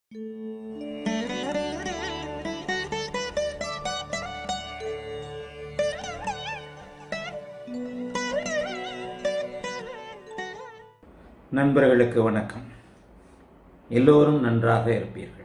நண்பர்களுக்கு வணக்கம் எல்லோரும் நன்றாக இருப்பீர்கள்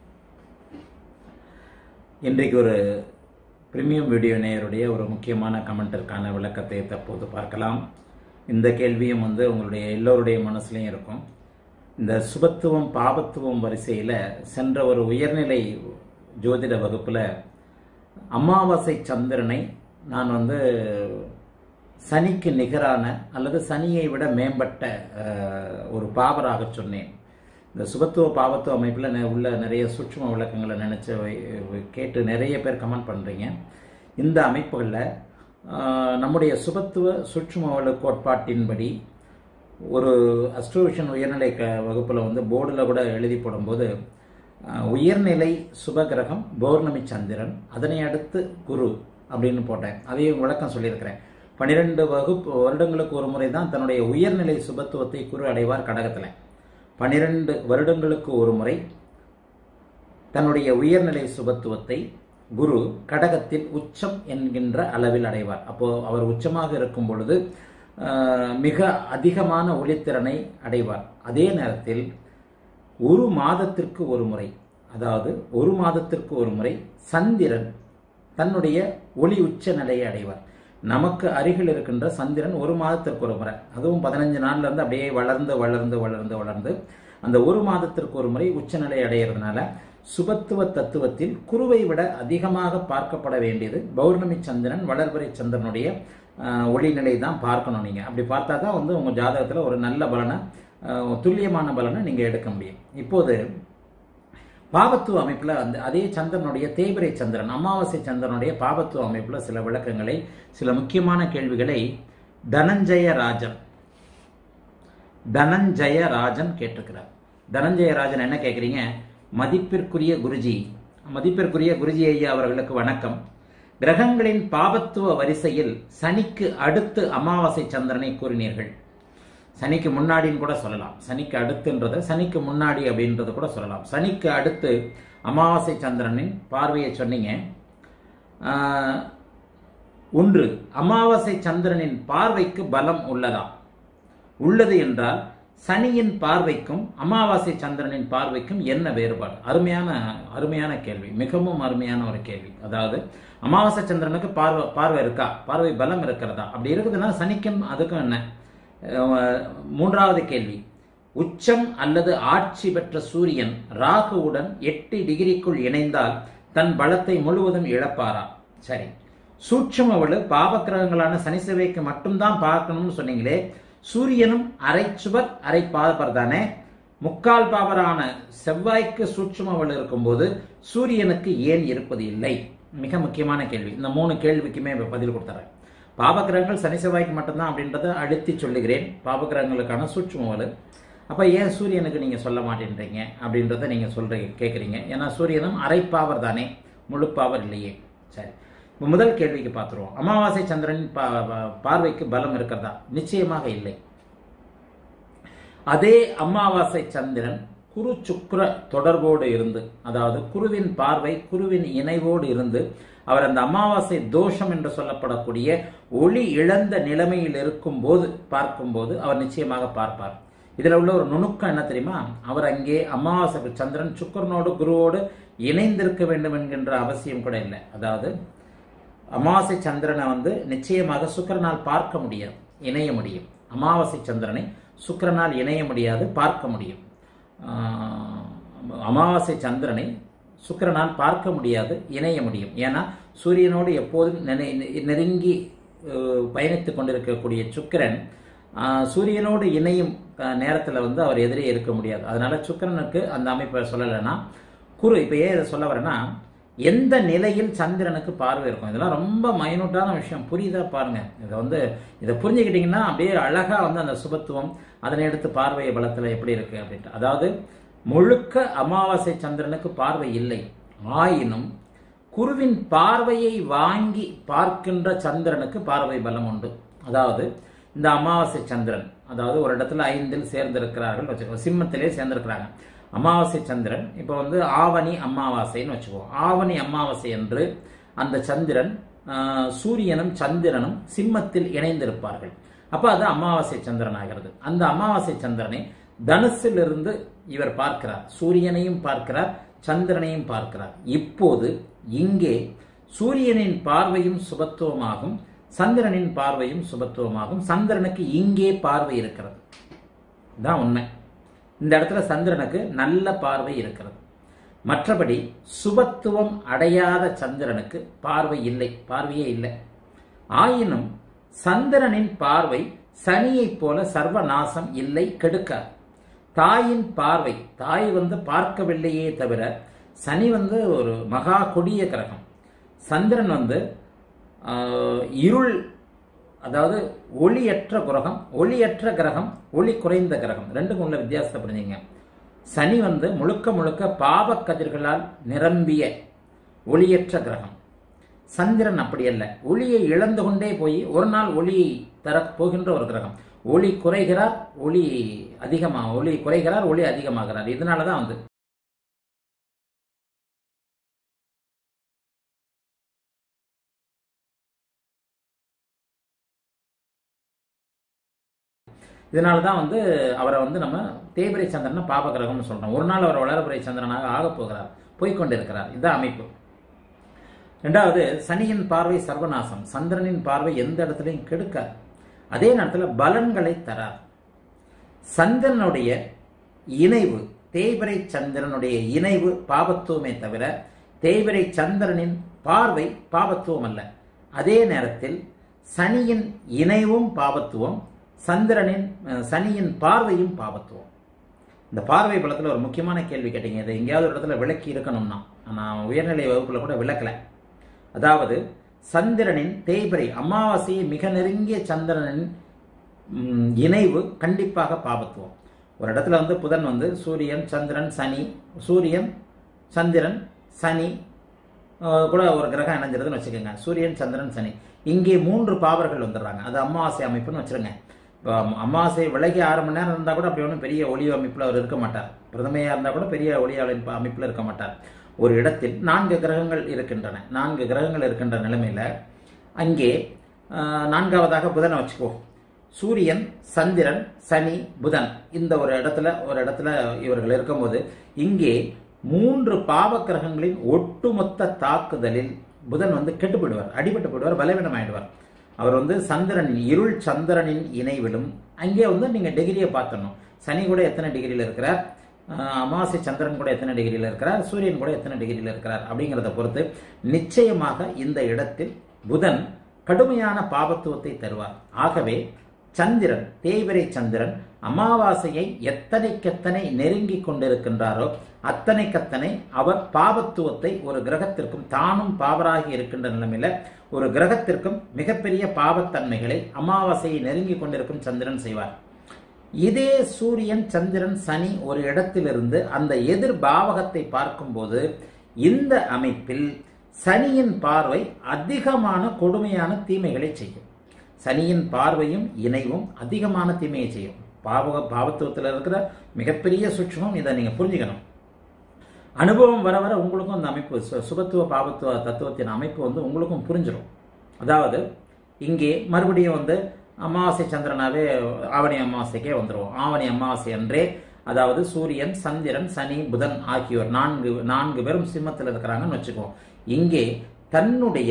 இன்றைக்கு ஒரு பிரீமியம் வீடியோ நேயருடைய ஒரு முக்கியமான கமெண்ட்டிற்கான விளக்கத்தை தற்போது பார்க்கலாம் இந்த கேள்வியும் வந்து உங்களுடைய எல்லோருடைய மனசுலையும் இருக்கும் இந்த சுபத்துவம் பாபத்துவம் வரிசையில் சென்ற ஒரு உயர்நிலை ஜோதிட வகுப்பில் அமாவாசை சந்திரனை நான் வந்து சனிக்கு நிகரான அல்லது சனியை விட மேம்பட்ட அஹ், ஒரு பாவராக சொன்னேன் இந்த சுபத்துவ பாவத்துவ அமைப்பில் நெ- உள்ள நிறைய சூட்சும விளக்கங்களை நினச்சி கேட்டு நிறைய பேர் கமெண்ட் பண்ணுறீங்க இந்த அமைப்புகளில் நம்முடைய சுபத்துவ சூட்சும விள கோட்பாட்டின்படி ஒரு அஸ்ட்ரோவிஷன் உயர்நிலை க வகுப்பில் வந்து போர்டில் கூட எழுதி போடும்போது அஹ், உயர்நிலை சுபகிரகம் பௌர்ணமி சந்திரன் அதனை அடுத்து குரு அப்படின்னு போட்டேன் அதையும் விளக்கம் சொல்லியிருக்கிறேன் பன்னிரெண்டு வகுப்பு வருடங்களுக்கு ஒரு முறை தான் தன்னுடைய உயர்நிலை சுபத்துவத்தை குரு அடைவார் கடகத்தில் பன்னிரெண்டு வருடங்களுக்கு ஒரு முறை தன்னுடைய உயர்நிலை சுபத்துவத்தை குரு கடகத்தில் உச்சம் என்கின்ற அளவில் அடைவார் அப்போ அவர் உச்சமாக இருக்கும் பொழுது ஆஹ், மிக அதிகமான ஒளித்திறனை அடைவார் அதே நேரத்தில் ஒரு மாதத்திற்கு ஒரு முறை அதாவது ஒரு மாதத்திற்கு ஒரு முறை சந்திரன் தன்னுடைய ஒளி உச்ச நிலையை அடைவார் நமக்கு அருகில் இருக்கின்ற சந்திரன் ஒரு மாதத்திற்கு ஒரு முறை அதுவும் பதினஞ்சு நாள்ல இருந்து அப்படியே வளர்ந்து வளர்ந்து வளர்ந்து வளர்ந்து அந்த ஒரு மாதத்திற்கு ஒரு முறை உச்சநிலை அடையிறதுனால சுபத்துவ தத்துவத்தில் குருவை விட அதிகமாக பார்க்கப்பட வேண்டியது பௌர்ணமி சந்திரன் வளர்பிறை சந்திரனுடைய ஆஹ், ஒளிநிலை தான் பார்க்கணும் நீங்க அப்படி பார்த்தா தான் வந்து உங்க ஜாதகத்துல ஒரு நல்ல பலனை ஆஹ், துல்லியமான பலனை நீங்க எடுக்க முடியும் இப்போது பாபத்துவ அமைப்புல அந்த அதே சந்திரனுடைய தேய்பிரை சந்திரன் அமாவாசை சந்திரனுடைய பாபத்துவ அமைப்புல சில விளக்கங்களை சில முக்கியமான கேள்விகளை தனஞ்சய ராஜன் தனஞ்சய ராஜன் கேட்டிருக்கிறார் தனஞ்சய ராஜன் என்ன கேட்குறீங்க மதிப்பிற்குரிய குருஜி மதிப்பிற்குரிய குருஜி ஐயா அவர்களுக்கு வணக்கம் கிரகங்களின் பாபத்துவ வரிசையில் சனிக்கு அடுத்து அமாவாசை சந்திரனை கூறினீர்கள் சனிக்கு முன்னாடின்னு கூட சொல்லலாம் சனிக்கு அடுத்துன்றத சனிக்கு முன்னாடி அப்படின்றத கூட சொல்லலாம் சனிக்கு அடுத்து அமாவாசை சந்திரனின் பார்வையை சொன்னீங்க ஆஹ், ஒன்று அமாவாசை சந்திரனின் பார்வைக்கு பலம் உள்ளதா உள்ளது என்றால் சனியின் பார்வைக்கும் அமாவாசை சந்திரனின் பார்வைக்கும் என்ன வேறுபாடு அருமையான அருமையான கேள்வி மிகவும் அருமையான ஒரு கேள்வி அதாவது அமாவாசை சந்திரனுக்கு பார்வை பார்வை இருக்கா பார்வை பலம் இருக்கிறதா அப்படி இருக்குதுன்னா சனிக்கும் அதுக்கும் என்ன அஹ், மூன்றாவது கேள்வி உச்சம் அல்லது ஆட்சி பெற்ற சூரியன் ராகுவுடன் எட்டு டிகிரிக்குள் இணைந்தால் தன் பலத்தை முழுவதும் இழப்பாரா சரி சூட்சும வலு பாபக்கிரகங்களான சனி செவ்வாய்க்கு மட்டும்தான் பார்க்கணும்னு சொன்னீங்களே சூரியனும் அரை சுவர் அரை பாதப்பர் தானே முக்கால் பாவரான செவ்வாய்க்கு சூட்சும வலு இருக்கும்போது சூரியனுக்கு ஏன் இருப்பது இல்லை மிக முக்கியமான கேள்வி இந்த மூணு கேள்விக்குமே இப்ப பதில் கொடுத்துறேன் பாபகிரகங்கள் சனி செவ்வாய்க்கு மட்டும்தான் அப்படின்றத அழுத்தி சொல்லுகிறேன் பாபகிரகங்களுக்கான சூட்சும வலு அப்ப ஏன் சூரியனுக்கு நீங்க சொல்ல மாட்டேன்றீங்க அப்படின்றத நீங்க சொல்றீங்க கேட்குறீங்க ஏன்னா சூரியனும் அரை பாவர் தானே முழு பாவர் இல்லையே சரி இப்ப முதல் கேள்விக்கு பார்த்துருவோம் அமாவாசை சந்திரனின் பா- பா- பார்வைக்கு பலம் இருக்கிறதா நிச்சயமாக இல்லை அதே அமாவாசை சந்திரன் குரு சுக்கிர தொடர்போடு இருந்து அதாவது குருவின் பார்வை குருவின் இணைவோடு இருந்து அவர் அந்த அமாவாசை தோஷம் என்று சொல்லப்படக்கூடிய ஒளி இழந்த நிலைமையில் இருக்கும்போது பார்க்கும்போது அவர் நிச்சயமாக பார்ப்பார் இதுல உள்ள ஒரு நுணுக்கம் என்ன தெரியுமா அவர் அங்கே அமாவாசை சந்திரன் சுக்கரனோடு குருவோடு இணைந்திருக்க வேண்டும் என்கின்ற அவசியம் கூட இல்லை அதாவது அமாவாசை சந்திரனை வந்து நிச்சயமாக சுக்கிரனால் பார்க்க முடியாது இணைய முடியும் அமாவாசை சந்திரனை சுக்கிரனால் இணைய முடியாது பார்க்க முடியும் ஆஹ், அமாவாசை சந்திரனை சுக்கிரனால் பார்க்க முடியாது இணைய முடியும் ஏன்னா சூரியனோடு எப்போதும் நினை- நெருங்கி பயணித்துக் கொண்டிருக்கக்கூடிய சுக்கிரன் ஆஹ், சூரியனோடு இணையும் நேரத்தில் வந்து அவர் எதிரே இருக்க முடியாது அதனால சுக்கிரனுக்கு அந்த அமைப்பை சொல்லலைன்னா குரு இப்போ ஏன் இதை சொல்ல வரேன்னா எந்த நிலையில் சந்திரனுக்கு பார்வை இருக்கும் இதெல்லாம் ரொம்ப மைனூட்டான விஷயம் புரியுதா பாருங்க இதை வந்து இதை புரிஞ்சுக்கிட்டீங்கன்னா அப்படியே அழகா வந்து அந்த சுபத்துவம் அதனை எடுத்து பார்வை பலத்துல எப்படி இருக்கு அப்படின்ட்டு அதாவது முழுக்க அமாவாசை சந்திரனுக்கு பார்வை இல்லை ஆயினும் குருவின் பார்வையை வாங்கி பார்க்கின்ற சந்திரனுக்கு பார்வை பலம் உண்டு அதாவது இந்த அமாவாசை சந்திரன் அதாவது ஒரு இடத்துல ஐந்தில் சேர்ந்திருக்கிறார்கள் வச்சுக்கோ சிம்மத்திலே சேர்ந்திருக்கிறாங்க அமாவாசை சந்திரன் இப்போ வந்து ஆவணி அமாவாசைன்னு வச்சுக்குவோம் ஆவணி அமாவாசை என்று அந்த சந்திரன் ஆஹ், சூரியனும் சந்திரனும் சிம்மத்தில் இணைந்திருப்பார்கள் அப்ப அது அமாவாசை சந்திரன் ஆகிறது அந்த அமாவாசை சந்திரனை தனுசிலிருந்து இவர் பார்க்கிறார் சூரியனையும் பார்க்கிறார் சந்திரனையும் பார்க்கிறார் இப்போது இங்கே சூரியனின் பார்வையும் சுபத்துவமாகும் சந்திரனின் பார்வையும் சுபத்துவமாகும் சந்திரனுக்கு இங்கே பார்வை இருக்கிறது தான் உண்மை இந்த இடத்துல சந்திரனுக்கு நல்ல பார்வை இருக்கிறது மற்றபடி சுபத்துவம் அடையாத சந்திரனுக்கு பார்வை இல்லை பார்வையே இல்லை ஆயினும் சந்திரனின் பார்வை சனியைப் போல சர்வநாசம் இல்லை கெடுக்காது தாயின் பார்வை தாய் வந்து பார்க்கவில்லையே தவிர சனி வந்து ஒரு மகா கொடிய கிரகம் சந்திரன் வந்து ஆஹ், இருள் அதாவது ஒளியற்ற கிரகம் ஒளியற்ற கிரகம் ஒளி குறைந்த கிரகம் ரெண்டுக்கும் உள்ள வித்தியாசத்தை புரிஞ்சுங்க சனி வந்து முழுக்க முழுக்க பாவ கதிர்களால் நிரம்பிய ஒளியற்ற கிரகம் சந்திரன் அப்படி அல்ல ஒளியை இழந்து கொண்டே போய் ஒரு நாள் ஒளியை தரப் போகின்ற ஒரு கிரகம் ஒளி குறைகிறார் ஒளி அதிகமா ஒளி குறைகிறார் ஒளி அதிகமாகிறார் இதனால தான் வந்து இதனால தான் வந்து அவரை வந்து நம்ம தேய்பிரை சந்திரனை பாபகிரகம்னு சொல்றோம் ஒரு நாள் அவர் வளரபிரை சந்திரனாக ஆகப் போகிறார் போய்க்கொண்டிருக்கிறார் இதுதான் அமைப்பு ரெண்டாவது சனியின் பார்வை சர்வநாசம் சந்திரனின் பார்வை எந்த இடத்துலையும் கெடுக்காது அதே நேரத்தில் பலன்களை தரார் சந்திரனுடைய இணைவு தேய்பிரை சந்திரனுடைய இணைவு பாபத்துவமே தவிர தேய்பிரை சந்திரனின் பார்வை பாபத்துவம் அல்ல அதே நேரத்தில் சனியின் இணைவும் பாபத்துவம் சந்திரனின் அஹ், சனியின் பார்வையும் பாபத்துவம் இந்த பார்வை பலத்தில் ஒரு முக்கியமான கேள்வி கேட்டீங்க இதை எங்கேயாவது ஒரு இடத்துல விளக்கி இருக்கணும்னா நான் உயர்நிலை வகுப்புல கூட விளக்கல அதாவது சந்திரனின் தேய்பிரை அமாவாசையை மிக நெருங்கிய சந்திரனின் ம், இணைவு கண்டிப்பாக பாபத்துவம் ஒரு இடத்துல வந்து புதன் வந்து சூரியன் சந்திரன் சனி சூரியன் சந்திரன் சனி அஹ், கூட ஒரு கிரகம் இணைஞ்சிருதுன்னு வச்சுக்கோங்க சூரியன் சந்திரன் சனி இங்கே மூன்று பாவர்கள் வந்துடுறாங்க அது அமாவாசை அமைப்புன்னு வச்சிருங்க இப்போ அமாவாசை விலகி ஆறு மணி நேரம் இருந்தால் கூட அப்படி ஒன்றும் பெரிய ஒளி அமைப்பில் அவர் இருக்க மாட்டார் பிரதமையாக இருந்தால் கூட பெரிய ஒளி அமைப்பு அமைப்பில் இருக்க மாட்டார் ஒரு இடத்தில் நான்கு கிரகங்கள் இருக்கின்றன நான்கு கிரகங்கள் இருக்கின்ற நிலைமையில் அங்கே ஆஹ், நான்காவதாக புதனை வச்சுக்கோ சூரியன் சந்திரன் சனி புதன் இந்த ஒரு இடத்துல ஒரு இடத்துல இவர்கள் இருக்கும்போது இங்கே மூன்று பாவ கிரகங்களின் ஒட்டுமொத்த தாக்குதலில் புதன் வந்து கெட்டு போயிடுவார் அடிபட்டு போயிடுவார் பலவீனம் ஆயிடுவார் அவர் வந்து சந்திரனின் இருள் சந்திரனின் இணைவிலும் அங்கே வந்து நீங்க டிகிரியை பார்த்தணும் சனி கூட எத்தனை டிகிரியில் இருக்கிறார் ஆஹ் அமாவாசை சந்திரன் கூட எத்தனை டிகிரியில் இருக்கிறார் சூரியன் கூட எத்தனை டிகிரியில் இருக்கிறார் அப்படிங்கிறத பொறுத்து நிச்சயமாக இந்த இடத்தில் புதன் கடுமையான பாபத்துவத்தை தருவார் ஆகவே சந்திரன் தேய்பிரை சந்திரன் அமாவாசையை எத்தனைக்கெத்தனை நெருங்கி கொண்டிருக்கின்றாரோ அத்தனைக்கத்தனை அவர் பாபத்துவத்தை ஒரு கிரகத்திற்கும் தானும் பாவராகி இருக்கின்ற நிலைமையில ஒரு கிரகத்திற்கும் மிகப்பெரிய பாவத்தன்மைகளை அமாவாசையை நெருங்கி கொண்டிருக்கும் சந்திரன் செய்வார் இதே சூரியன் சந்திரன் சனி ஒரு இடத்திலிருந்து அந்த எதிர் பாவகத்தை பார்க்கும்போது இந்த அமைப்பில் சனியின் பார்வை அதிகமான கொடுமையான தீமைகளை செய்யும் சனியின் பார்வையும் இணைவும் அதிகமான தீமையை செய்யும் பாவக பாவத்துவத்தில் இருக்கிற மிகப்பெரிய சுட்சமம் இதை நீங்க புரிஞ்சுக்கணும் அனுபவம் வர வர உங்களுக்கும் அந்த அமைப்பு சு- சுபத்துவ பாவத்துவ தத்துவத்தின் அமைப்பு வந்து உங்களுக்கும் புரிஞ்சிடும் அதாவது இங்கே மறுபடியும் வந்து அமாவாசை சந்திரனாவே ஆவணி அமாவாசைக்கே வந்துருவோம் ஆவணி அமாவாசை அன்றே அதாவது சூரியன் சந்திரன் சனி புதன் ஆகியோர் நான்கு நான்கு பேரும் சிம்மத்தில் இருக்கிறாங்கன்னு வச்சுக்குவோம் இங்கே தன்னுடைய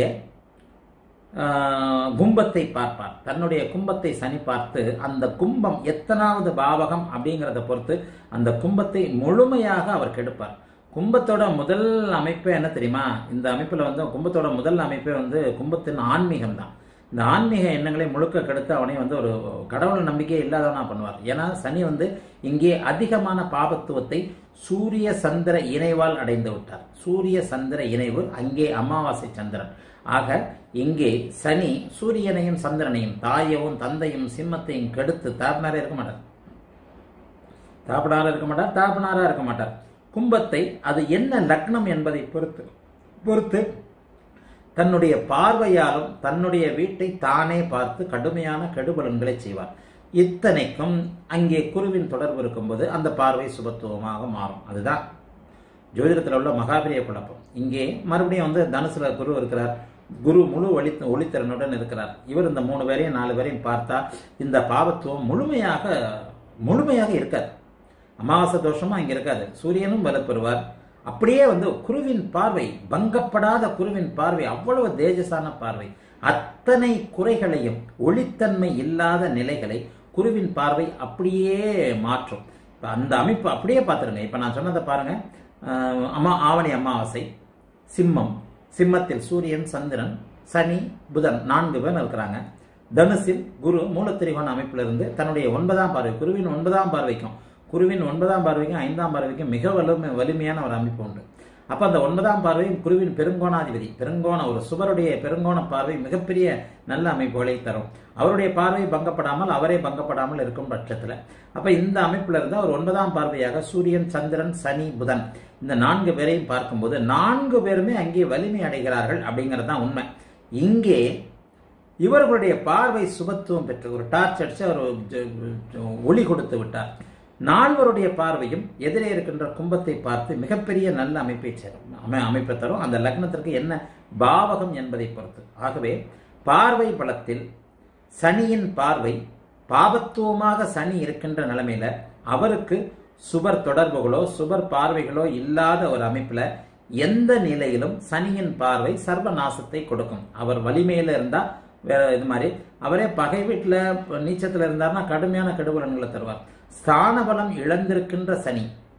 ஆஹ், கும்பத்தை பார்ப்பார் தன்னுடைய கும்பத்தை சனி பார்த்து அந்த கும்பம் எத்தனாவது பாவகம் அப்படிங்கிறத பொறுத்து அந்த கும்பத்தை முழுமையாக அவர் கெடுப்பார் கும்பத்தோட முதல் அமைப்பே என்ன தெரியுமா இந்த அமைப்பில் வந்து கும்பத்தோட முதல் அமைப்பே வந்து கும்பத்தின் ஆன்மீகம் தான் இந்த ஆன்மீக எண்ணங்களை முழுக்க கெடுத்து அவனை வந்து ஒரு கடவுள் நம்பிக்கை இல்லாதவனா பண்ணுவார் ஏன்னா சனி வந்து இங்கே அதிகமான பாபத்துவத்தை சூரிய சந்திர இணைவால் அடைந்து விட்டார் சூரிய சந்திர இணைவு அங்கே அமாவாசை சந்திரன் ஆக இங்கே சனி சூரியனையும் சந்திரனையும் தாயவும் தந்தையும் சிம்மத்தையும் கெடுத்து தாப்பினாரே இருக்க மாட்டார் தாப்பனாரா இருக்க மாட்டார் தாப்பனாரா இருக்க மாட்டார் கும்பத்தை அது என்ன லக்னம் என்பதை பொறுத்து பொறுத்து தன்னுடைய பார்வையாலும் தன்னுடைய வீட்டை தானே பார்த்து கடுமையான கெடுபலன்களை செய்வார் இத்தனைக்கும் அங்கே குருவின் தொடர்பு இருக்கும்போது அந்த பார்வை சுபத்துவமாக மாறும் அதுதான் ஜோதிடத்தில் உள்ள மகாபிரிய குழப்பம் இங்கே மறுபடியும் வந்து தனுசுல குரு இருக்கிறார் குரு முழு ஒளி ஒளித்திறனுடன் இருக்கிறார் இவர் இந்த மூணு பேரையும் நாலு பேரையும் பார்த்தா இந்த பாவத்துவம் முழுமையாக முழுமையாக இருக்காது அமாவாசை தோஷமும் அங்கே இருக்காது சூரியனும் வலுப்பெறுவார் அப்படியே வந்து குருவின் பார்வை பங்கப்படாத குருவின் பார்வை அவ்வளவு தேஜஸான பார்வை அத்தனை குறைகளையும் ஒளித்தன்மை இல்லாத நிலைகளை குருவின் பார்வை அப்படியே மாற்றும் இப்ப அந்த அமைப்பு அப்படியே பார்த்துருங்க இப்போ நான் சொன்னதை பாருங்க அஹ் அம்மா ஆவணி அமாவாசை சிம்மம் சிம்மத்தில் சூரியன் சந்திரன் சனி புதன் நான்கு பேர் இருக்கிறாங்க தனுசில் குரு மூலத்திரிகோண அமைப்பிலிருந்து தன்னுடைய ஒன்பதாம் பார்வை குருவின் ஒன்பதாம் பார்வைக்கும் குருவின் ஒன்பதாம் பார்வைக்கும் ஐந்தாம் பார்வைக்கும் மிக வலிமை வலிமையான ஒரு அமைப்பு உண்டு அப்ப அந்த ஒன்பதாம் பார்வை குருவின் பெருங்கோணாதிபதி பெருங்கோண ஒரு சுவருடைய பெருங்கோண பார்வை மிகப்பெரிய நல்ல அமைப்புகளை தரும் அவருடைய பார்வை பங்கப்படாமல் அவரே பங்கப்படாமல் இருக்கும் பட்சத்துல அப்ப இந்த அமைப்புல இருந்து அவர் ஒன்பதாம் பார்வையாக சூரியன் சந்திரன் சனி புதன் இந்த நான்கு பேரையும் பார்க்கும்போது நான்கு பேருமே அங்கே வலிமை அடைகிறார்கள் அப்படிங்கிறது தான் உண்மை இங்கே இவர்களுடைய பார்வை சுபத்துவம் பெற்று ஒரு டார்ச் அடிச்சு அவர் ஜ- ஜ- ஒளி கொடுத்து விட்டார் நால்வருடைய பார்வையும் எதிரே இருக்கின்ற கும்பத்தை பார்த்து மிகப்பெரிய நல்ல அமைப்பை சேரும் அமை அமைப்பை தரும் அந்த லக்னத்திற்கு என்ன பாவகம் என்பதை பொறுத்து ஆகவே பார்வை பலத்தில் சனியின் பார்வை பாபத்துவமாக சனி இருக்கின்ற நிலைமையில அவருக்கு சுபர் தொடர்புகளோ சுபர் பார்வைகளோ இல்லாத ஒரு அமைப்புல எந்த நிலையிலும் சனியின் பார்வை சர்வ நாசத்தை கொடுக்கும் அவர் வலிமையில இருந்தா வேற இது மாதிரி அவரே பகை வீட்டுல நீச்சத்துல இருந்தார்னா கடுமையான கெடுபலன்களை தருவார் ஸ்தான பலம் இழந்திருக்கின்ற சனி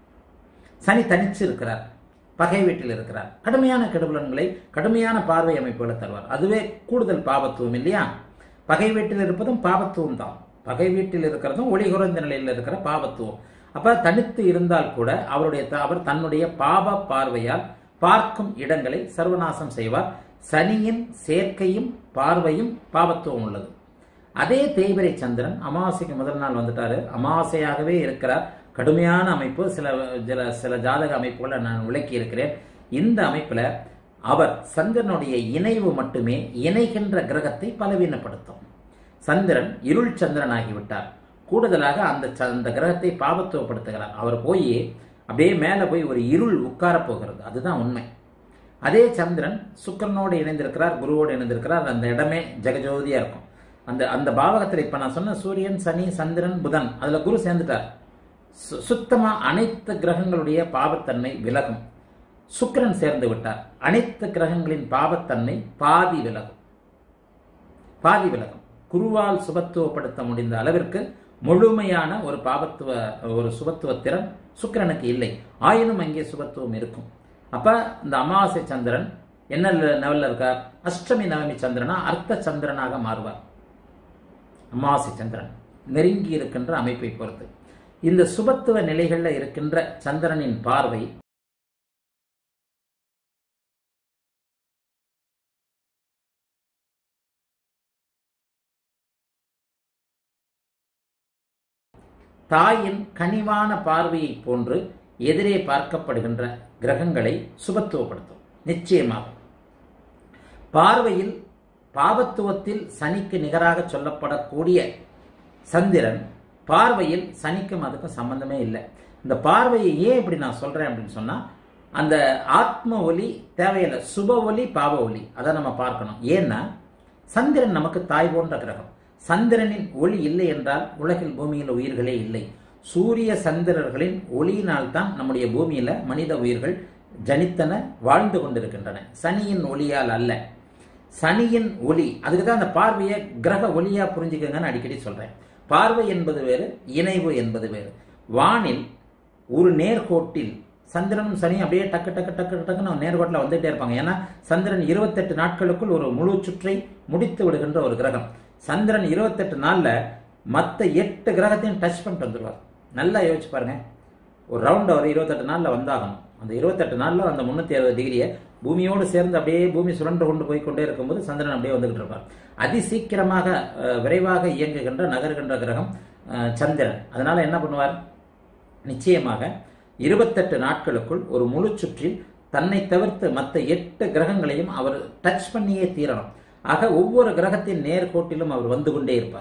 சனி தனிச்சு இருக்கிறார் பகை வீட்டில் இருக்கிறார் கடுமையான கெடுபலன்களை கடுமையான பார்வை அமைப்புகளை தருவார் அதுவே கூடுதல் பாபத்துவம் இல்லையா பகை வீட்டில் இருப்பதும் பாபத்துவம் தான் பகை வீட்டில் இருக்கிறதும் ஒளி குறைந்த நிலையில் இருக்கிற பாபத்துவம் அப்ப தனித்து இருந்தால் கூட அவருடைய த- அவர் தன்னுடைய பாப பார்வையால் பார்க்கும் இடங்களை சர்வநாசம் செய்வார் சனியின் சேர்க்கையும் பார்வையும் பாபத்துவம் உள்ளது அதே தேய்பிரை சந்திரன் அமாவாசைக்கு முதல் நாள் வந்துட்டாரு அமாவாசையாகவே இருக்கிறார் கடுமையான அமைப்பு சில சில சில ஜாதக அமைப்புகளை நான் விளக்கி இருக்கிறேன் இந்த அமைப்புல அவர் சந்திரனுடைய இணைவு மட்டுமே இணைகின்ற கிரகத்தை பலவீனப்படுத்தும் சந்திரன் இருள் சந்திரன் ஆகிவிட்டார் கூடுதலாக அந்த ச- அந்த கிரகத்தை பாபத்துவப்படுத்துகிறார் அவர் போய் அப்படியே மேலே போய் ஒரு இருள் உட்கார போகிறது அதுதான் உண்மை அதே சந்திரன் சுக்கிரனோடு இணைந்திருக்கிறார் குருவோடு இணைந்திருக்கிறார் அந்த இடமே ஜெகஜோதியா இருக்கும் அந்த அந்த பாவகத்தில் இப்ப நான் சொன்ன சூரியன் சனி சந்திரன் புதன் அதுல குரு சேர்ந்துட்டார் சு- சுத்தமா அனைத்து கிரகங்களுடைய பாவத்தன்மை விலகும் சுக்கிரன் சேர்ந்து விட்டார் அனைத்து கிரகங்களின் பாவத்தன்மை பாதி விலகும் பாதி விலகும் குருவால் சுபத்துவப்படுத்த முடிந்த அளவிற்கு முழுமையான ஒரு பாபத்துவ ஒரு சுபத்துவ திறன் சுக்கிரனுக்கு இல்லை ஆயினும் அங்கே சுபத்துவம் இருக்கும் அப்ப இந்த அமாவாசை சந்திரன் என்ன லெவல்ல இருக்கார் அஷ்டமி நவமி சந்திரனா அர்த்த சந்திரனாக மாறுவார் அமாவாசை சந்திரன் நெருங்கி இருக்கின்ற அமைப்பை பொறுத்து இந்த சுபத்துவ நிலைகள்ல இருக்கின்ற சந்திரனின் பார்வை தாயின் கனிவான பார்வையை போன்று எதிரே பார்க்கப்படுகின்ற கிரகங்களை சுபத்துவப்படுத்தும் நிச்சயமாக பார்வையில் பாபத்துவத்தில் சனிக்கு நிகராக சொல்லப்படக்கூடிய சந்திரன் பார்வையில் சனிக்கும் அதுக்கும் சம்பந்தமே இல்லை இந்த பார்வையை ஏன் இப்படி நான் சொல்றேன் அப்படின்னு சொன்னா அந்த ஆத்ம ஒலி தேவையில்லை சுப ஒலி பாவ ஒலி அதை நம்ம பார்க்கணும் ஏன்னா சந்திரன் நமக்கு தாய் போன்ற கிரகம் சந்திரனின் ஒளி இல்லை என்றால் உலகில் பூமியில் உயிர்களே இல்லை சூரிய சந்திரர்களின் ஒளியினால் தான் நம்முடைய பூமியில மனித உயிர்கள் ஜனித்தன வாழ்ந்து கொண்டிருக்கின்றன சனியின் ஒளியால் அல்ல சனியின் ஒளி அதுக்கு தான் அந்த பார்வையை கிரக ஒளியா புரிஞ்சுக்கங்கன்னு அடிக்கடி சொல்றேன் பார்வை என்பது வேறு இணைவு என்பது வேறு வானில் ஒரு நேர்கோட்டில் சந்திரனும் சனி அப்படியே டக்கு டக்கு டக்கு டக்குன்னு நேர்கோட்டில் வந்துட்டே இருப்பாங்க ஏன்னா சந்திரன் இருபத்தெட்டு நாட்களுக்குள் ஒரு முழு சுற்றை முடித்து விடுகின்ற ஒரு கிரகம் சந்திரன் இருபத்தெட்டு நாள்ல மற்ற எட்டு கிரகத்தையும் டச் பண்ணிட்டு வந்துடுவார் நல்லா யோசிச்சு பாருங்க ஒரு ரவுண்ட் அவர் இருபத்தெட்டு நாள்ல வந்தாகணும் அந்த இருபத்தெட்டு நாள்ல அந்த முன்னூத்தி அறுபது டிகிரியை பூமியோடு சேர்ந்து அப்படியே பூமி சுழன்று கொண்டு போய் கொண்டே இருக்கும்போது சந்திரன் அப்படியே வந்துகிட்டு இருப்பார் அதி சீக்கிரமாக அஹ், விரைவாக இயங்குகின்ற நகர்கின்ற கிரகம் அஹ், சந்திரன் அதனால என்ன பண்ணுவார் நிச்சயமாக இருபத்தெட்டு நாட்களுக்குள் ஒரு முழு சுற்றில் தன்னை தவிர்த்து மற்ற எட்டு கிரகங்களையும் அவர் டச் பண்ணியே தீரணும் ஆக ஒவ்வொரு கிரகத்தின் நேர்கோட்டிலும் அவர் வந்து கொண்டே இருப்பார்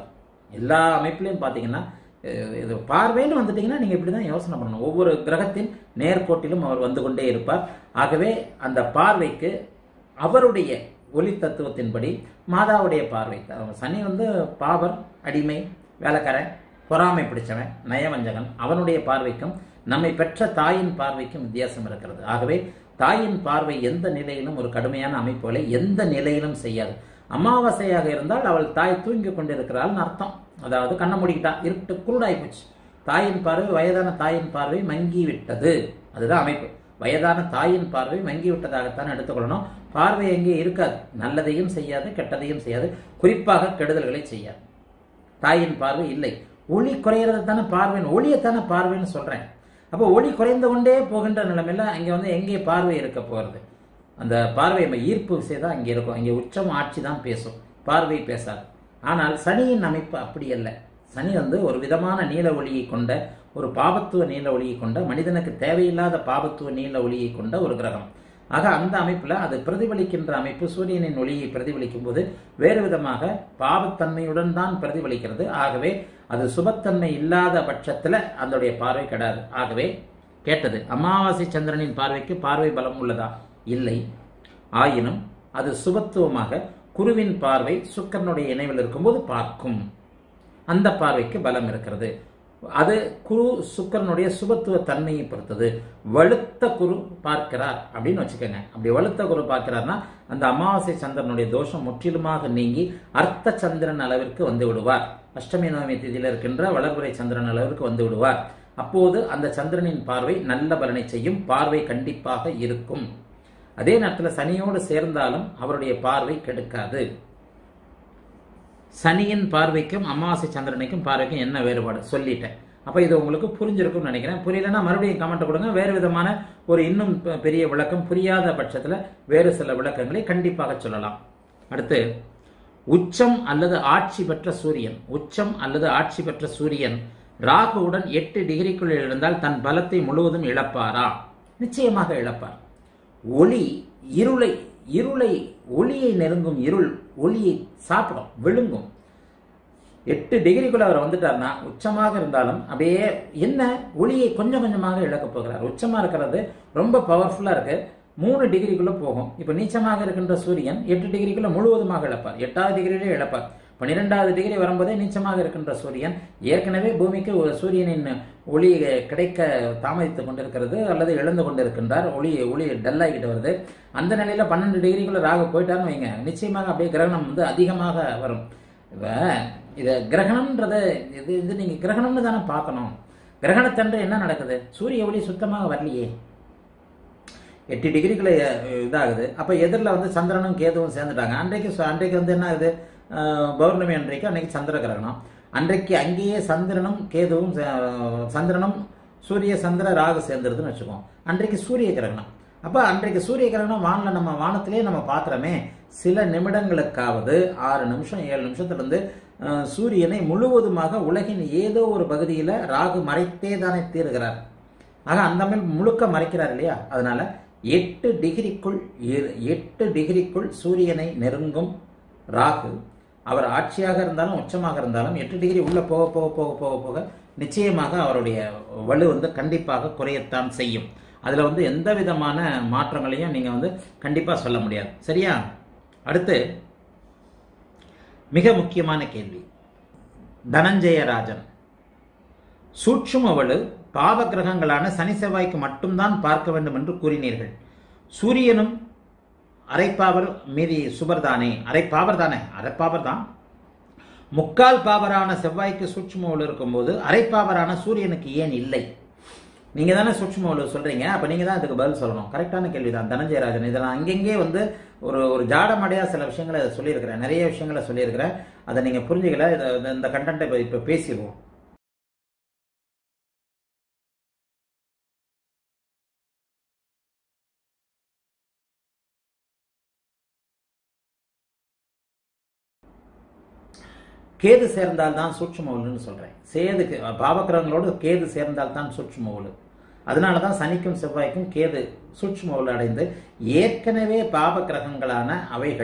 எல்லா அமைப்புலையும் பார்த்தீங்கன்னா அஹ், இது பார்வைன்னு வந்துட்டீங்கன்னா நீங்கள் இப்படி தான் யோசனை பண்ணணும் ஒவ்வொரு கிரகத்தின் நேர்கோட்டிலும் அவர் வந்து கொண்டே இருப்பார் ஆகவே அந்த பார்வைக்கு அவருடைய ஒளி தத்துவத்தின்படி மாதாவுடைய பார்வை அவன் சனி வந்து பாவர் அடிமை வேலைக்காரன் பொறாமை பிடிச்சவன் நயவஞ்சகன் அவனுடைய பார்வைக்கும் நம்மை பெற்ற தாயின் பார்வைக்கும் வித்தியாசம் இருக்கிறது ஆகவே தாயின் பார்வை எந்த நிலையிலும் ஒரு கடுமையான அமைப்புகளை எந்த நிலையிலும் செய்யாது அமாவாசையாக இருந்தால் அவள் தாய் தூங்கி கொண்டிருக்கிறாள்னு அர்த்தம் அதாவது கண்ணை மூடிக்கிட்டா இருட்டு குருடாய் போச்சு தாயின் பார்வை வயதான தாயின் பார்வை மங்கி விட்டது அதுதான் அமைப்பு வயதான தாயின் பார்வை மங்கி விட்டதாகத்தான் எடுத்துக்கொள்ளணும் பார்வை எங்கே இருக்காது நல்லதையும் செய்யாது கெட்டதையும் செய்யாது குறிப்பாக கெடுதல்களை செய்யாது தாயின் பார்வை இல்லை ஒளி குறையிறது தானே பார்வைன்னு ஒளியைத்தானே பார்வைன்னு சொல்றேன் அப்போ ஒளி குறைந்து கொண்டே போகின்ற நிலைமையில அங்கே வந்து எங்கே பார்வை இருக்க போகிறது அந்த பார்வை நம்ம ஈர்ப்பு விசை தான் அங்கே இருக்கும் அங்கே உச்சம் ஆட்சி தான் பேசும் பார்வை பேசாது ஆனால் சனியின் அமைப்பு அப்படி அல்ல சனி வந்து ஒரு விதமான நீல ஒளியை கொண்ட ஒரு பாபத்துவ நீல ஒளியை கொண்ட மனிதனுக்கு தேவையில்லாத பாபத்துவ நீல ஒளியை கொண்ட ஒரு கிரகம் ஆக அந்த அமைப்புல அது பிரதிபலிக்கின்ற அமைப்பு சூரியனின் ஒளியை பிரதிபலிக்கும் போது வேறு விதமாக பாவத்தன்மையுடன் தான் பிரதிபலிக்கிறது ஆகவே அது சுபத்தன்மை இல்லாத பட்சத்துல அதனுடைய பார்வை கிடையாது ஆகவே கேட்டது அமாவாசை சந்திரனின் பார்வைக்கு பார்வை பலம் உள்ளதா இல்லை ஆயினும் அது சுபத்துவமாக குருவின் பார்வை சுக்கரனுடைய இணைவில் இருக்கும்போது பார்க்கும் அந்த பார்வைக்கு பலம் இருக்கிறது அது குரு சுக்கரனுடைய சுபத்துவ தன்மையை பொறுத்தது வலுத்த குரு பார்க்கிறார் அப்படின்னு வச்சுக்கோங்க அப்படி வலுத்த குரு பார்க்கிறார்னா அந்த அமாவாசை சந்திரனுடைய தோஷம் முற்றிலுமாக நீங்கி அர்த்த சந்திரன் அளவிற்கு வந்து விடுவார் அஷ்டமி நவமி திதியில் இருக்கின்ற வளர்புரை சந்திரன் அளவிற்கு வந்து விடுவார் அப்போது அந்த சந்திரனின் பார்வை நல்ல பலனை செய்யும் பார்வை கண்டிப்பாக இருக்கும் அதே நேரத்தில் சனியோடு சேர்ந்தாலும் அவருடைய பார்வை கெடுக்காது சனியின் பார்வைக்கும் அமாவாசை சந்திரனுக்கும் பார்வைக்கும் என்ன வேறுபாடு சொல்லிட்டேன் அப்போ இது உங்களுக்கு புரிஞ்சிருக்கும்னு நினைக்கிறேன் புரியலன்னா மறுபடியும் கமெண்ட் கொடுங்க வேறு விதமான ஒரு இன்னும் பெ- பெரிய விளக்கம் புரியாத பட்சத்தில் வேறு சில விளக்கங்களை கண்டிப்பாக சொல்லலாம் அடுத்து உச்சம் அல்லது ஆட்சி பெற்ற சூரியன் உச்சம் அல்லது ஆட்சி பெற்ற சூரியன் ராகுவுடன் எட்டு டிகிரிக்குள் இருந்தால் தன் பலத்தை முழுவதும் இழப்பாரா நிச்சயமாக இழப்பார் ஒளி இருளை இருளை ஒளியை நெருங்கும் இருள் ஒளியை சாப்பிடும் விழுங்கும் எட்டு டிகிரிக்குள்ள அவர் வந்துட்டார்னா உச்சமாக இருந்தாலும் அப்படியே என்ன ஒளியை கொஞ்சம் கொஞ்சமாக இழக்கப் போகிறார் உச்சமா இருக்கிறது ரொம்ப பவர்ஃபுல்லா இருக்கு மூணு டிகிரிக்குள்ள போகும் இப்ப நீச்சமாக இருக்கின்ற சூரியன் எட்டு டிகிரிக்குள்ள முழுவதுமாக இழப்பார் எட்டாவது டிகிரியிலே இழப்பார் பன்னிரெண்டாவது டிகிரி வரும்போதே நீச்சமாக இருக்கின்ற சூரியன் ஏற்கனவே பூமிக்கு ஒரு சூரியனின் ஒளி கிடைக்க தாமதித்துக் கொண்டிருக்கிறது அல்லது இழந்து கொண்டிருக்கின்றார் ஒளி ஒளி டல்லாகிட்டு வருது அந்த நிலையில பன்னெண்டு டிகிரிக்குள்ள ராகு போயிட்டாருன்னு வைங்க நிச்சயமாக அப்படியே கிரகணம் வந்து அதிகமாக வரும் இப்ப இத கிரகணம்ன்றத இது இது நீங்க கிரகணம்னு தானே பார்க்கணும் கிரகணத்தன்று என்ன நடக்குது சூரிய ஒளி சுத்தமாக வரலையே எட்டு டிகிரிக்குள்ள அஹ், இதாகுது அப்ப எதிரில் வந்து சந்திரனும் கேதுவும் சேர்ந்துட்டாங்க அன்றைக்கு சு- அன்றைக்கு வந்து என்ன ஆகுது அஹ், பௌர்ணமி அன்றைக்கு அன்னைக்கு சந்திர கிரகணம் அன்றைக்கு அங்கேயே சந்திரனும் கேதுவும் சே- சந்திரனும் சூரிய சந்திர ராகு சேர்ந்துருதுன்னு வச்சுக்கோம் அன்றைக்கு சூரிய கிரகணம் அப்ப அன்றைக்கு சூரிய கிரகணம் வானில் நம்ம வானத்திலே நம்ம பார்க்குறோமே சில நிமிடங்களுக்காவது ஆறு நிமிஷம் ஏழு நிமிஷத்துல இருந்து அஹ், சூரியனை முழுவதுமாக உலகின் ஏதோ ஒரு பகுதியில ராகு மறைத்தே தானே தீருகிறார் ஆக அந்த மேல் முழுக்க மறைக்கிறார் இல்லையா அதனால எட்டு டிகிரிக்குள் இரு- எட்டு டிகிரிக்குள் சூரியனை நெருங்கும் ராகு அவர் ஆட்சியாக இருந்தாலும் உச்சமாக இருந்தாலும் எட்டு டிகிரி உள்ள போக போக போக போக போக நிச்சயமாக அவருடைய வலு வந்து கண்டிப்பாக குறையத்தான் செய்யும் அதுல வந்து எந்த விதமான மாற்றங்களையும் நீங்க வந்து கண்டிப்பா சொல்ல முடியாது சரியா அடுத்து மிக முக்கியமான கேள்வி தனஞ்சயராஜன் சூட்சும வலு பாவ கிரகங்களான சனி செவ்வாய்க்கு மட்டும்தான் பார்க்க வேண்டும் என்று கூறினீர்கள் சூரியனும் அரைப்பாவர் மீதி சுபர்தானே அரைப்பாவர் தானே அரைப்பாவர் தான் முக்கால் பாவரான செவ்வாய்க்கு சூட்சும வலு இருக்கும்போது அரைப்பாவரான சூரியனுக்கு ஏன் இல்லை நீங்க தானே சூட்சும வலு சொல்றீங்க அப்ப நீங்க தான் இதுக்கு பதில் சொல்லணும் கரெக்டான கேள்விதான் தனஞ்சயராஜன் இதை நான் அங்கங்கே வந்து ஒரு ஒரு ஜாடமடையா சில விஷயங்களை சொல்லியிருக்கிறேன் நிறைய விஷயங்களை சொல்லியிருக்கிறேன் அதை நீங்க புரிஞ்சுக்கல இதை இந்த கண்டென்ட்டை இப்போ இப்போ பேசிடுவோம் கேது சேர்ந்தால் தான் சூட்சும ஒலுன்னு சொல்றேன் சேதுக்கு பாவக்கிரகங்களோடு கேது சேர்ந்தால் தான் சூட்சும ஒலு அதனால தான் சனிக்கும் செவ்வாய்க்கும் கேது சூட்சும ஒலு அடைந்து ஏற்கனவே பாவ கிரகங்களான அவைகள்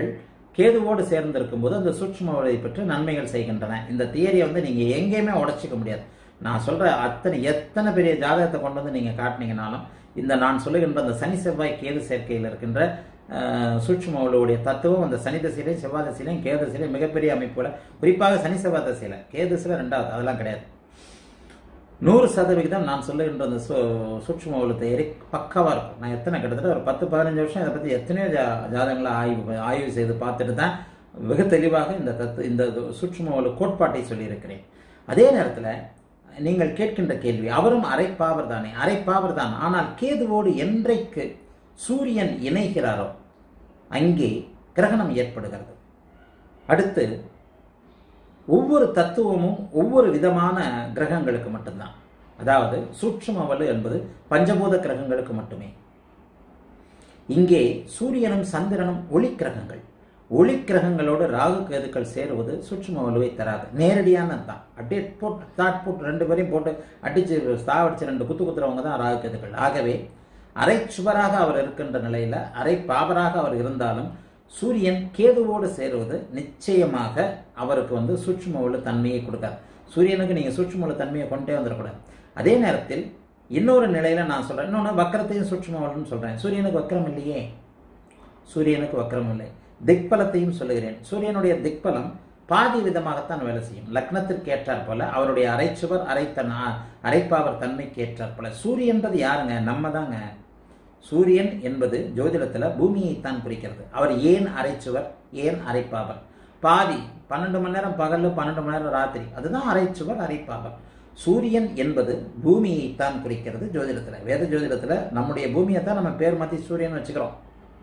கேதுவோடு சேர்ந்து இருக்கும்போது அந்த சூட்சும ஒளியை பெற்று நன்மைகள் செய்கின்றன இந்த தியரியை வந்து நீங்க எங்கேயுமே உடைச்சிக்க முடியாது நான் சொல்ற அத்தனை எத்தனை பெரிய ஜாதகத்தை கொண்டு வந்து நீங்க காட்டினீங்கனாலும் இந்த நான் சொல்லுகின்ற அந்த சனி செவ்வாய் கேது சேர்க்கையில் இருக்கின்ற அஹ், சூட்சும ஒளியுடைய தத்துவம் அந்த சனி தசையிலையும் செவ்வாய் தசையிலையும் கேது தசையிலையும் மிகப்பெரிய அமைப்புல குறிப்பாக சனி செவ்வாய் தசையில கேது தசையில ரெண்டாவது அதெல்லாம் கிடையாது நூறு சதவிகிதம் நான் சொல்லுகின்ற அந்த சூ- சூட்சும ஒளி தேரி பக்காவா இருக்கும் நான் எத்தனை கிட்டத்தட்ட ஒரு பத்து பதினஞ்சு வருஷம் இதை பத்தி எத்தனையோ ஜா ஜாதகங்களை ஆய்வு ஆய்வு செய்து பார்த்துட்டு தான் வெகு தெளிவாக இந்த தத்து இந்த சூட்சும ஒளி கோட்பாட்டை சொல்லியிருக்கிறேன் அதே நேரத்தில் நீங்கள் கேட்கின்ற கேள்வி அவரும் அரைப்பாவர் தானே அரைப்பாவர் தான் ஆனால் கேதுவோடு என்றைக்கு சூரியன் இணைகிறாரோ அங்கே கிரகணம் ஏற்படுகிறது அடுத்து ஒவ்வொரு தத்துவமும் ஒவ்வொரு விதமான கிரகங்களுக்கு மட்டும்தான் அதாவது சூட்சும வலு என்பது பஞ்சபூத கிரகங்களுக்கு மட்டுமே இங்கே சூரியனும் சந்திரனும் ஒளி கிரகங்கள் ஒளி கிரகங்களோடு ராகு கேதுக்கள் சேருவது சூட்சும வலுவை தராது நேரடியானது தான் அப்படியே போட்டு தாட் போட்டு ரெண்டு பேரையும் போட்டு அடிச்சு சாவடிச்சு ரெண்டு குத்து குத்துறவங்க தான் ராகு கேதுக்கள் ஆகவே அரை சுவராக அவர் இருக்கின்ற நிலையில அரை பாவராக அவர் இருந்தாலும் சூரியன் கேதுவோடு சேருவது நிச்சயமாக அவருக்கு வந்து சூட்சும உள்ள தன்மையை கொடுக்காது சூரியனுக்கு நீங்க சூட்சும உள்ள தன்மையை கொண்டே வந்துடக்கூடாது அதே நேரத்தில் இன்னொரு நிலையில நான் சொல்றேன் இன்னொன்று வக்கரத்தையும் சூட்சும உலன்னு சொல்றேன் சூரியனுக்கு வக்கரம் இல்லையே சூரியனுக்கு வக்கரம் இல்லை திக்பலத்தையும் சொல்லுகிறேன் சூரியனுடைய திக்பலம் பாதி விதமாகத்தான் வேலை செய்யும் லக்னத்திற்கு ஏற்றாற் போல அவருடைய அரைச்சுவர் அரைத்தன் அரைப்பாவர் தன்மைக்கு ஏற்றாற் போல சூரியன்றது யாருங்க நம்ம தாங்க சூரியன் என்பது ஜோதிடத்துல பூமியைத்தான் குறிக்கிறது அவர் ஏன் அரைச்சுவர் ஏன் அரைப்பாவர் பாதி பன்னெண்டு மணி நேரம் பகல் பன்னெண்டு மணி நேரம் ராத்திரி அதுதான் அரைச்சுவர் அரைப்பாவர் சூரியன் என்பது பூமியைத்தான் குறிக்கிறது ஜோதிடத்துல வேத ஜோதிடத்துல நம்முடைய பூமியை தான் நம்ம பேர் மாத்தி சூரியன் வச்சுக்கிறோம்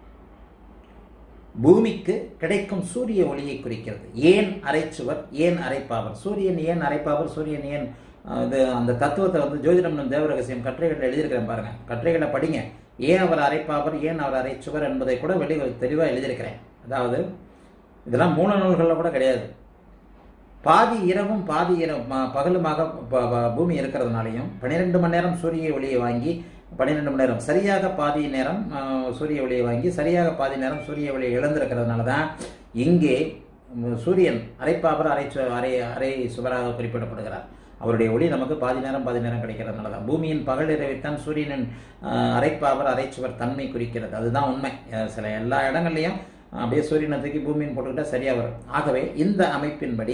பூமிக்கு கிடைக்கும் சூரிய ஒளியை குறிக்கிறது ஏன் அரைச்சுவர் ஏன் அரைப்பாவர் சூரியன் ஏன் அரைப்பாவர் சூரியன் ஏன் அஹ், இது அந்த தத்துவத்தை வந்து ஜோதிடம் தேவரகசியம் கட்டுரைகளில் எழுதியிருக்கிறேன் பாருங்க கட்டுரைகளை படிங்க ஏன் அவர் அரைப்பாவர் ஏன் அவர் அரைச்சுவர் என்பதை கூட வெளி தெளிவாக எழுதியிருக்கிறேன் அதாவது இதெல்லாம் மூல நூல்களில் கூட கிடையாது பாதி இரவும் பாதி இரவு ம- பகலுமாக ப- ப- பூமி இருக்கிறதுனாலையும் பன்னிரெண்டு மணி நேரம் சூரிய ஒளியை வாங்கி பன்னிரெண்டு மணி நேரம் சரியாக பாதி நேரம் அஹ், சூரிய ஒளியை வாங்கி சரியாக பாதி நேரம் சூரிய ஒளியை இழந்திருக்கிறதுனால தான் இங்கே ம், சூரியன் அரைப்பாபர் அரை சு- அரை அரை சுவராக குறிப்பிடப்படுகிறார் அவருடைய ஒளி நமக்கு பாதி நேரம் பாதி நேரம் கிடைக்கிறதுனால தான் பூமியின் பகல் இரவைத்தான் சூரியனின் அஹ், அரைப்பாவர் அரைச்சுவர் தன்மை குறிக்கிறது அதுதான் உண்மை அஹ், சில எல்லா இடங்கள்லையும் அப்படியே சூரியனை தூக்கி பூமியின் போட்டுக்கிட்டா சரியா வரும் ஆகவே இந்த அமைப்பின்படி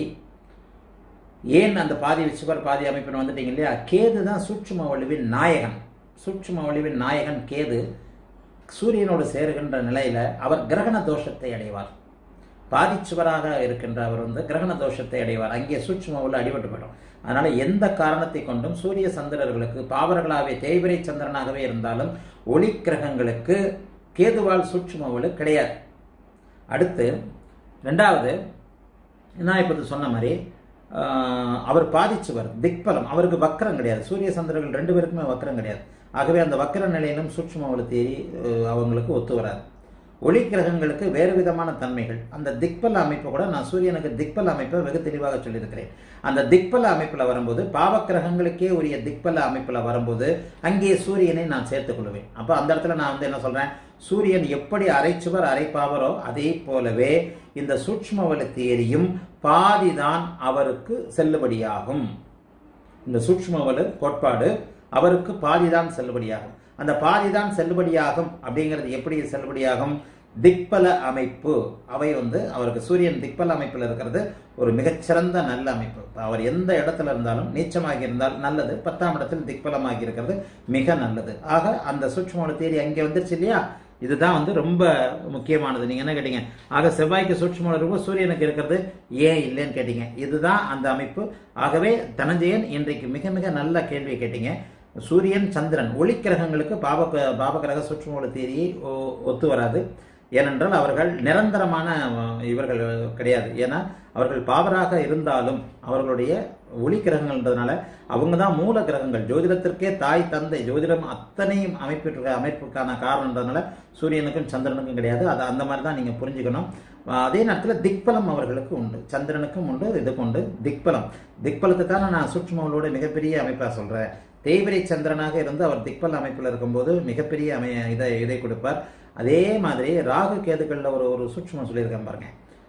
ஏன் அந்த பாதி சுவர் பாதி அமைப்புன்னு வந்துட்டீங்க இல்லையா கேது தான் சூட்சும வலுவின் நாயகன் சூட்சும வலுவின் நாயகன் கேது சூரியனோடு சேருகின்ற நிலையில அவர் கிரகண தோஷத்தை அடைவார் பாதிச்சுவராக இருக்கின்ற அவர் வந்து கிரகண தோஷத்தை அடைவார் அங்கே சூட்சும உள்ள அடிபட்டு போயிடும் அதனால எந்த காரணத்தை கொண்டும் சூரிய சந்திரர்களுக்கு பாவர்களாகவே தேய்பிரை சந்திரனாகவே இருந்தாலும் ஒளி கிரகங்களுக்கு கேதுவால் சூட்சும ஒளி கிடையாது அடுத்து ரெண்டாவது நான் இப்போ சொன்ன மாதிரி ஆஹ், அவர் பாதிச்சுவர் திக்பலம் அவருக்கு வக்கரம் கிடையாது சூரிய சந்திரர்கள் ரெண்டு பேருக்குமே வக்கரம் கிடையாது ஆகவே அந்த வக்கர நிலையிலும் சூட்சும ஒளி தேரி அஹ், அவங்களுக்கு ஒத்து வராது ஒளி கிரகங்களுக்கு வேறு விதமான தன்மைகள் அந்த திக்பல அமைப்பு கூட நான் சூரியனுக்கு திக்பல அமைப்பை வெகு தெளிவாக சொல்லியிருக்கிறேன் அந்த திக்பல அமைப்புல வரும்போது பாவ கிரகங்களுக்கே உரிய திக்பல அமைப்புல வரும்போது அங்கே சூரியனை நான் சேர்த்துக் கொள்வேன் அப்ப அந்த இடத்துல நான் வந்து என்ன சொல்றேன் சூரியன் எப்படி அரைச்சுவர் அரைப்பாவரோ அதே போலவே இந்த சூட்சுமவல தேரியும் பாதிதான் அவருக்கு செல்லுபடியாகும் இந்த சூட்சுமவலு கோட்பாடு அவருக்கு பாதிதான் செல்லுபடியாகும் அந்த பாதிதான் செல்லுபடியாகும் அப்படிங்கிறது எப்படி செல்லுபடியாகும் திக்பல அமைப்பு அவை வந்து அவருக்கு சூரியன் திக்பல அமைப்பில் இருக்கிறது ஒரு மிகச்சிறந்த நல்ல அமைப்பு அவர் எந்த இடத்துல இருந்தாலும் நீச்சமாகி இருந்தால் நல்லது பத்தாம் இடத்தில் திக்பலமாகி இருக்கிறது மிக நல்லது ஆக அந்த சூட்சுமவல தேரி அங்கே வந்துருச்சு இல்லையா இதுதான் வந்து ரொம்ப முக்கியமானது நீங்க என்ன கேட்டீங்க ஆக செவ்வாய்க்கு சூட்சும இருக்கும் சூரியனுக்கு இருக்கிறது ஏன் இல்லைன்னு கேட்டீங்க இதுதான் அந்த அமைப்பு ஆகவே தனஞ்சயன் இன்றைக்கு மிக மிக நல்ல கேள்வி கேட்டீங்க சூரியன் சந்திரன் ஒளிக்கிரகங்களுக்கு பாப பாபகிரக சூட்சும ஒளி தேரியை ஒ- ஒத்து வராது ஏனென்றால் அவர்கள் நிரந்தரமான அஹ், இவர்கள் கிடையாது ஏன்னா அவர்கள் பாவராக இருந்தாலும் அவர்களுடைய ஒளி கிரகங்கள்ன்றதுனால அவங்க தான் மூல கிரகங்கள் ஜோதிடத்திற்கே தாய் தந்தை ஜோதிடம் அத்தனையும் அமைப்பிற்கு அமைப்புக்கான காரணன்றதுனால சூரியனுக்கும் சந்திரனுக்கும் கிடையாது அது அந்த மாதிரி தான் நீங்கள் புரிஞ்சுக்கணும் அஹ், அதே நேரத்தில் திக்பலம் அவர்களுக்கு உண்டு சந்திரனுக்கும் உண்டு இதுக்கு உண்டு திக்பலம் திக்பலத்தை தானே நான் சூட்சுமங்களோட மிகப்பெரிய அமைப்பாக சொல்கிறேன் தேய்பிரை சந்திரனாக இருந்து அவர் திக்பல் அமைப்பில் இருக்கும்போது மிகப்பெரிய அமை இதை இதை கொடுப்பார் அதே மாதிரி ராகு கேதுகளில் ஒரு ஒரு சூட்சுமம் சொல்லியிருக்கேன் பாருங்க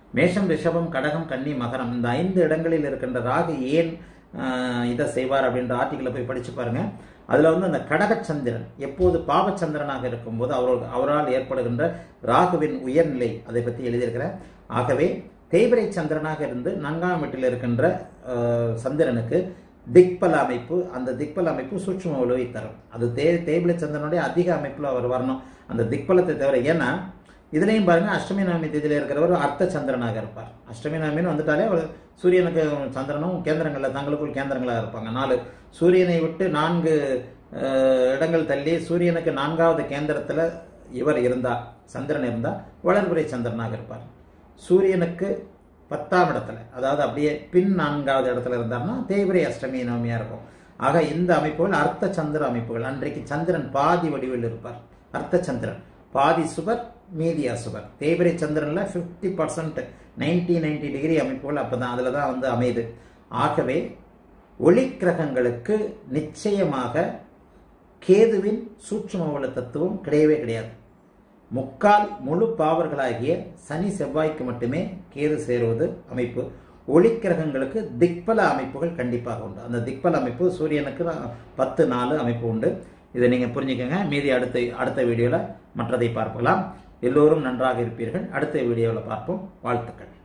மேஷம் ரிஷபம் கடகம் கன்னி மகரம் இந்த ஐந்து இடங்களில் இருக்கின்ற ராகு ஏன் ஆஹ், இதை செய்வார் அப்படின்ற ஆர்டிகளை போய் படிச்சு பாருங்க அதுல வந்து அந்த கடகச்சந்திரன் எப்போது பாவச்சந்திரனாக இருக்கும்போது அவர் அவரால் ஏற்படுகின்ற ராகுவின் உயர்நிலை அதை பற்றி எழுதியிருக்கிறேன் ஆகவே தேய்பிரை சந்திரனாக இருந்து நான்காம் வீட்டில் இருக்கின்ற ஆஹ், சந்திரனுக்கு திக்பல அமைப்பு அந்த திக்பல அமைப்பு சூட்சும உழவை தரும் அது தே தேய்பிரை சந்திரனுடைய அதிக அமைப்பில் அவர் வரணும் அந்த திக்பலத்தை தவிர ஏன்னா இதுலேயும் பாருங்க அஷ்டமி நவமி தேதியில் இருக்கிறவர் அர்த்த சந்திரனாக இருப்பார் அஷ்டமி நவமின்னு வந்துட்டாலே அவர் சூரியனுக்கு சந்திரனும் கேந்திரங்களில் தங்களுக்குள் கேந்திரங்களாக இருப்பாங்க நாலு சூரியனை விட்டு நான்கு அஹ், இடங்கள் தள்ளி சூரியனுக்கு நான்காவது கேந்திரத்தில் இவர் இருந்தார் சந்திரன் இருந்தால் வளர்பிறை சந்திரனாக இருப்பார் சூரியனுக்கு பத்தாம் இடத்துல அதாவது அப்படியே பின் நான்காவது இடத்துல இருந்தார்னா தேய்பிரை அஷ்டமி நவமியாக இருக்கும் ஆக இந்த அமைப்புகள் அர்த்த சந்திர அமைப்புகள் அன்றைக்கு சந்திரன் பாதி வடிவில் இருப்பார் அர்த்த சந்திரன் பாதி சுபர் மீதி அசுபர் தேய்பிரை சந்திரன்ல fifty percent ninety ninety degree அமைப்புகள் அப்பதான் அதுல தான் வந்து அமையுது ஆகவே ஒளி கிரகங்களுக்கு நிச்சயமாக கேதுவின் சூட்சும உள்ள தத்துவம் கிடையவே கிடையாது முக்கால் முழு பாவர்களாகிய சனி செவ்வாய்க்கு மட்டுமே கேது சேருவது அமைப்பு ஒளிக்கிரகங்களுக்கு திக்பல அமைப்புகள் கண்டிப்பாக உண்டு அந்த திக்பல அமைப்பு சூரியனுக்கு பத்து நாலு அமைப்பு உண்டு இதை நீங்கள் புரிஞ்சுக்கங்க மீதி அடுத்த அடுத்த வீடியோவில் மற்றதை பார்க்கலாம் எல்லோரும் நன்றாக இருப்பீர்கள் அடுத்த வீடியோவில் பார்ப்போம் வாழ்த்துக்கள்